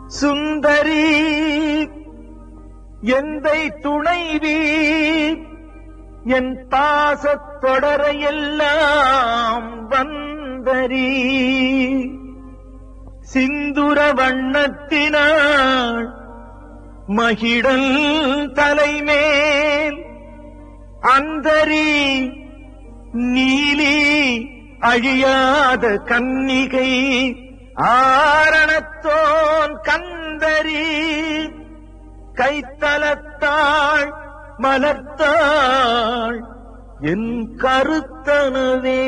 சுந்தரி எந்தை துணைவி என் பாசத் தொடரையெல்லாம் வந்தரி சிந்துர வண்ணத்தினாள் மகிழல் தலைமேல் அந்தரி நீலி அழியாத கன்னிகை ஆரணத்தோன் கந்தரி கைத்தலத்தாள் மலர்த்தாள் என் கருத்தனவே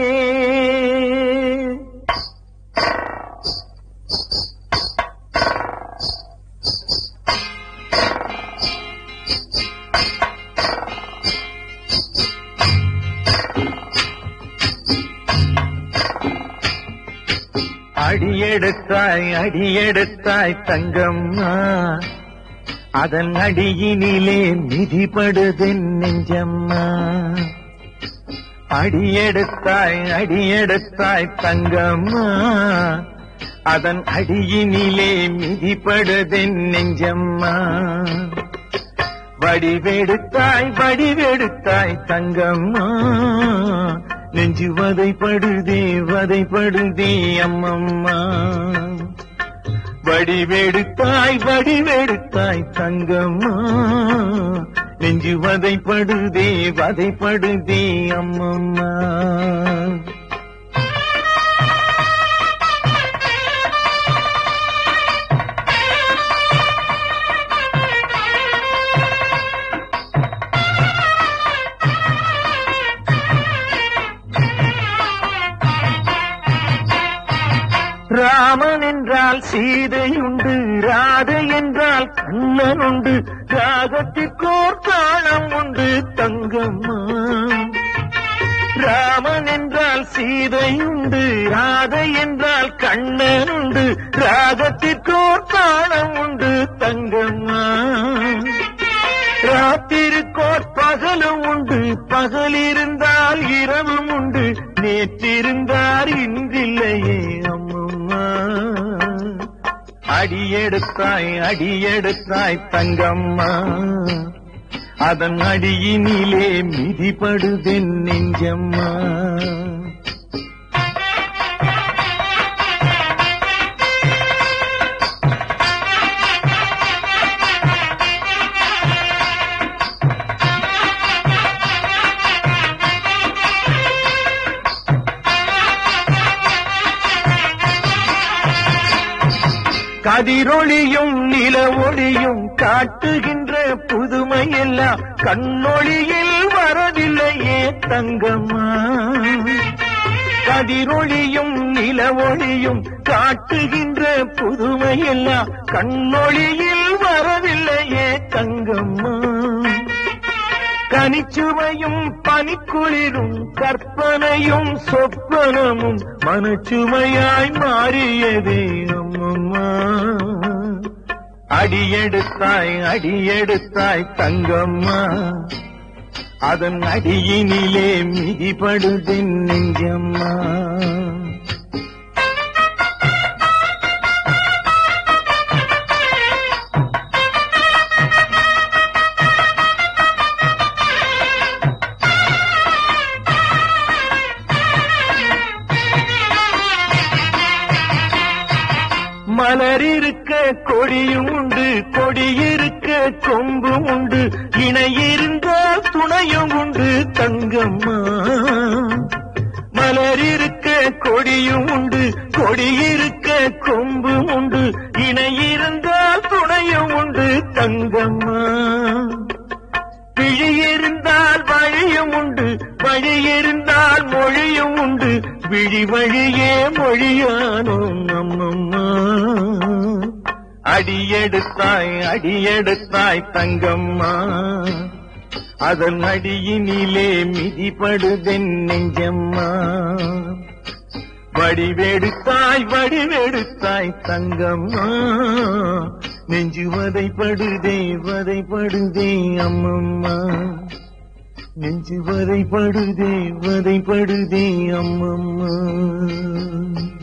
அடியெடுத்தாய் அடியெடுத்தாய் தங்கம்மா அதன் அடியினிலே மிதிபடுதென் நெஞ்சம்மா அடியெடுத்தாய் அடியெடுத்தாய் தங்கம்மா அதன் அடியினிலே மிதிபடுதென் நெஞ்சம்மா வடிவெடுத்தாய் வடிவெடுத்தாய் தங்கம்மா நெஞ்சு வதைப்படுதே வதைப்படுதே அம்மம்மா வடிவெடுத்தாய் வடிவெடுத்தாய் தங்கம்மா நெஞ்சு வதைப்படுதே வதைப்படுதே அம்மம்மா ராமன் என்றால் சீதையுண்டு ராதை என்றால் கண்ணன் உண்டு ராகத்திற்கோர் தாளம் உண்டு தங்கம்மா ராமன் என்றால் சீதையுண்டு ராதை என்றால் கண்ணன் உண்டு ராகத்திற்கோர் தாளம் உண்டு தங்கம்மா ராத்திருக்கோர் பகலும் உண்டு பகல் இருந்தால் இரவும் உண்டு நேற்றிருந்தார் இன்றில்லையே அம்மம்மா அடியெடுத்தாய் அடியெடுத்தாய் தங்கம்மா அதன் அடியினிலே மிதிபடுதென் நெஞ்சம்மா கதிரொளியும் நில ஒளியும் காட்டுகின்ற புதுமையெல்லாம் கண்ணொளியில் வரவில்லையே தங்கம்மா கதிரொளியும் நில ஒளியும் காட்டுகின்ற புதுமையெல்லாம் கண்ணொளியில் வரவில்லையே தங்கம்மா கனிச்சுமையும் பனிக்குளிரும் கற்பனையும் சொப்பனமும் மனச்சுமையாய் மாறியதே அம்மம்மா அடியெடுத்தாய் அடியெடுத்தாய் தங்கம்மா அதன் அடியினிலே மிதிபடுதென் நெஞ்சம்மா மலர் இருக்க கொடியும் உண்டு கொடியிருக்க கொம்பும் உண்டு இணை இருந்தால் துணையும் உண்டு தங்கம்மா மலர் இருக்க கொடியும் உண்டு கொடியிருக்க கொம்பும் உண்டு இணை இருந்தால் துணையும் உண்டு தங்கம்மா விழி இருந்தால் வழியும் உண்டு வழி இருந்தால் மொழியும் உண்டு விழி வழியே மொழியானோம் அம்மம்மா அடியெடுத்தாய் அடியெடுத்தாய் தங்கம்மா அதன் அடியினிலே மிதிபடுதென் நெஞ்சம்மா வடிவெடுத்தாய் வடிவெடுத்தாய் தங்கம்மா நெஞ்சு வதைப்படுதே வதைப்படுதே அம்மம்மா நெஞ்சு வதைப்படுதே வதைப்படுதே அம்மம்மா